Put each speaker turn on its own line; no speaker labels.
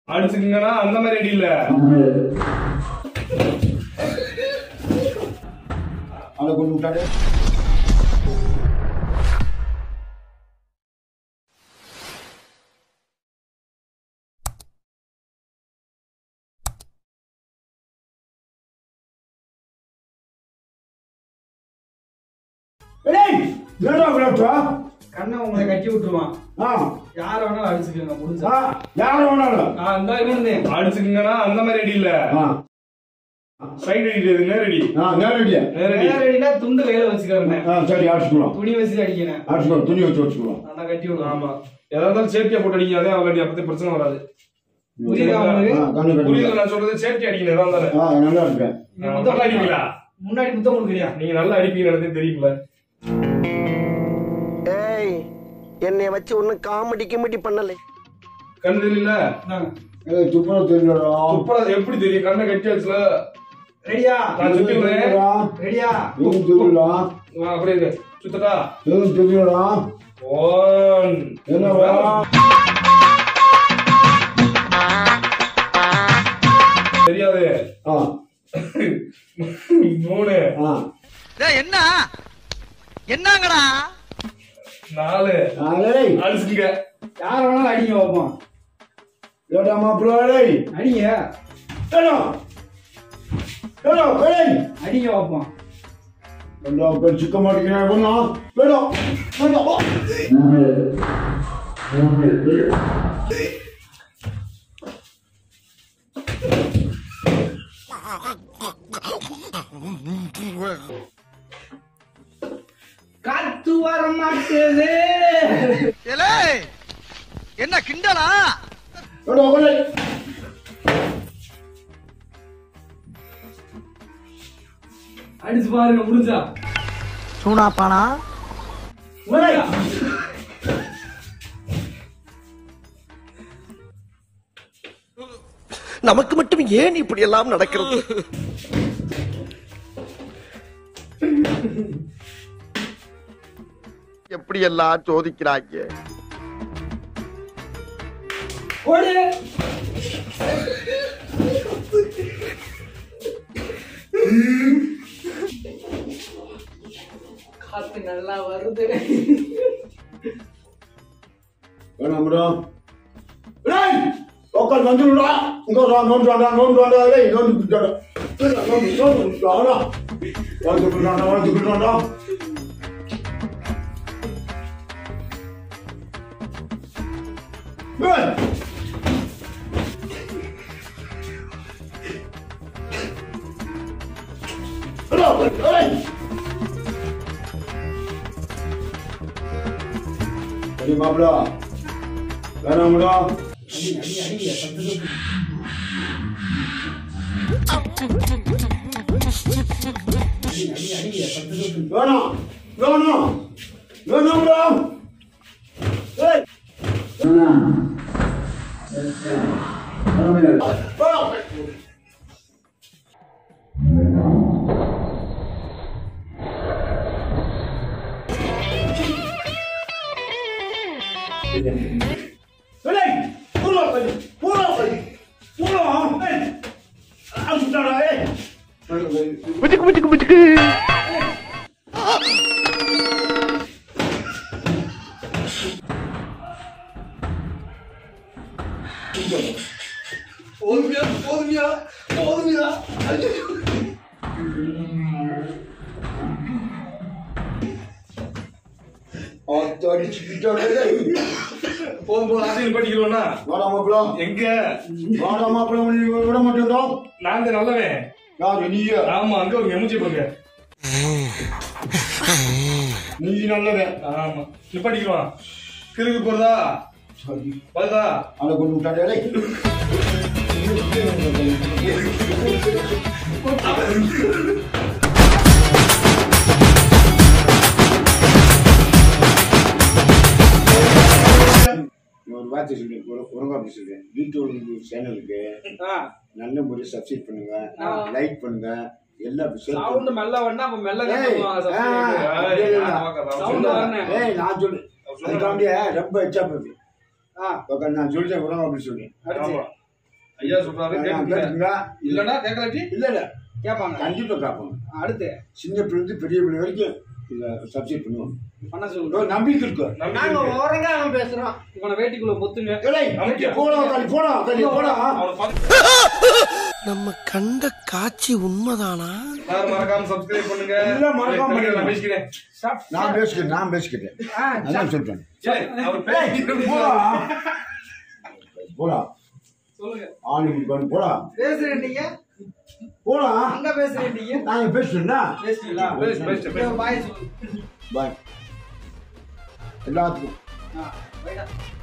அடிச்சுக்கங்கண்ணா அந்த மாதிரி அடி இல்ல
அதை கொண்டு விட்டாரு ஏய், என்னடா விளையாட்டா?
கண்ணை உங்களை கட்டி விட்டுருவான்
ஆ,
யார வேணாலும் அடிச்சுக்கோங்க முடிஞ்சா
ஆ, யாரு வேணாலும்.
நான் இந்த இருந்தேன்
அடிச்சுக்கங்கண்ணா அந்த மாதிரி அடி இல்ல
ஆ,
சைடு அடி இது நேரடி
ஆ, நேரடியா.
நேரடி
நேரடினா துண்டு கையில வச்சுக்கிறேன்
ஆ, சரி, அடிச்சுக்கலாம்.
துணி வச்சு அடிக்கிறேன்
அடிச்சுக்கலாம், துணி வச்சு வச்சுக்கலாம்.
நான் கட்டி விடுவேன்
ஆமா எதா இருந்தாலும் சேஃப்டியா போட்டு அடிங்க அதே அவங்கடி அப்படி பிரச்சனை வராது
புரியுதா உங்களுக்கு
ஆ, கண்ணு கட்டி
புரியுது நான் சொல்றது சேஃப்டி அடிக்கணும் எதா இருந்தாலும்
ஆ, நல்லா இருக்கேன்.
நீங்க
ஆ,
முத்தம்
நல்லா அடிப்பீங்களா
முன்னாடி முத்தம் கொடுக்குறியா
நீங்க நல்லா அடிப்பீங்கன்னு தெரியுங்களா
ஏய் என்னை வச்சு ஒன்னும் காமெடி கிமெடி பண்ணலை
கண்ணு தெரியல
இந்தாங்க.
ஏய், துப்புரவு தெரியலடா.
துப்புரா எப்படி தெரியும் கண்ணை கட்டி வச்சுல
ரெடியா
நான் சுத்தி விடுறேன்
தெரியலடா.
ரெடியா
எதுவும் தெரியலடா.
ஆ, அப்படியே இரு. சுத்தட்டா
எதுவும் தெரியலடா.
ஒன்
என்னடா?
தெரியாது
ஆ,
மூணு
ஆ.
என்ன என்னங்கடா
நாலு
ஆ, ஏய்,
அடிச்சுங்க
யார வேணாலும் அடிங்க வைப்போம்
ஏடா மாப்பிள்ளை, ஏய்,
அடிங்க
ஏடா. ஏடா, ஏய்.
அடிங்க வைப்போம்
ஏண்டா, பேர் சிக்க மாட்டேங்கிறேன், இவனா? ஏடா, ஏடா, வா.
காத்து வர மாட்டேது
ஏலே என்ன கிண்டலா
ஏடா, ஏய்.
அடிச்சு பாருங்க முடிஞ்சா
சூனாப்பானா
ஏய்.
நமக்கு மட்டும் ஏன் இப்படி எல்லாம் நடக்கிறது எப்படி எல்லாம் சோதிக்கிறாங்க
ஓடு காத்து நல்லா வருது
வேணாம்டா. ஏய், உட்கார் வந்துடுடா. இங்க வா, நோண்டு வாடா, நோண்டு வாடா, ஏய், நோண்டு விட்டுடா. ஏடா, நோண்டு, நோண்டு விட்டுடா, வாடா. வந்து விட்டுடாடா, வந்து விட்டுடாடா. ஏய். ஏடா, ஏய். சரி மாப்பிளா வேணாம்டா வேணாம் வேணாம் வேணாம்டா ஏய் வேணாம் ஏய் பூரா படி பூரா படி பூரா ஏய் அவுட்டாடா ஏய்
பிச்சுக்கு பிச்சுக்கு பிச்சுக்கு
போதுமியா போதுமியா போதுமியா
போதும் போதும் அதையும் படிக்கிறோம்னா
வாடா மாப்பிளா
எங்க
வாடா மாப்பிளா நீ விட மாட்டேன்டா
நான் தான் நல்லவன்
யாரு நீயா
ஆமா அங்க ஒரு எமுச்சி போங்க
நீ நல்லவன்
ஆமா நிப்பாட்டிக்குவான் கிறுக்கு போறதா
சரி
வருதா
அதை கொண்டு விட்டாடே டேய். ஒரு வார்த்தை சொல்றேன் ஒழுங்கா அப்படி சொல்றேன் வீட்டு சேனலுக்கு நல்ல முறையில் சப்ஸ்கிரைப் பண்ணுங்க லைக் பண்ணுங்க எல்லாம் share
சவுண்ட்
பண்ணுங்க.
மெல்ல வேணா அப்ப மெல்ல
ஏய்,
கேட்பாங்க
ஆ,
subscribe.
இல்ல, இல்ல.
Sound வரணும்.
ஏய், நான் சொல்லு அதுக்காண்டியே ரொம்ப எச்சா போகுது
ஆ,
ஓகே நான் சொல்லிட்டேன் ஒழுங்கா அப்படி சொல்றேன்
அடிச்சு.
ஆமா ஐயா சொல்றாரு கேட்டுங்க
கேட்டுங்க
இல்லன்னா கேட்கலாட்டி
இல்ல இல்ல
கேட்பாங்க
கண்டிப்பா கேட்பாங்க
அடுத்து
சின்ன பிள்ளை இருந்து பெரிய பிள்ளை வரைக்கும் இதை சப்ஜெக்ட் பண்ணுவாங்க
பண்ண சொல்லு
ஒரு நம்பிக்கை இருக்கு
நம்பிக்கை இருக்கு.
உரங்காம பேசுறோம் இவனை வேட்டிக்குள்ள பொத்துங்க
ஏய்,
நம்பிக்கை.
போடா தள்ளி போடா தள்ளி போடா
அவனை பார்த்து
நம்ம கண்ட காட்சி உண்மைதானா
எல்லாரும் மறக்காம சப்ஸ்கிரைப் பண்ணுங்க
இல்ல, மறக்காம
நான்
பண்ணுங்க.
பேசிக்கிறேன்
நான் பேசிக்கிறேன் நான் பேசிக்கிட்டேன்
ஆ,
அதான் சொல்றேன்
சரி, அவர் பேசிக்கிறேன்
போடா போடா
சொல்லுங்க
ஆளுக்கு போடா
பேசுறேன் நீங்க
போடா
அங்க பேசுறேன் நீங்க
நாங்க பேசுறேன்னா
பேசுறீங்களா
பேசு, பேசு, பேசு.
பாய் சொல்லு
பாய் எல்லாத்துக்கும்
ஆ, போயிடா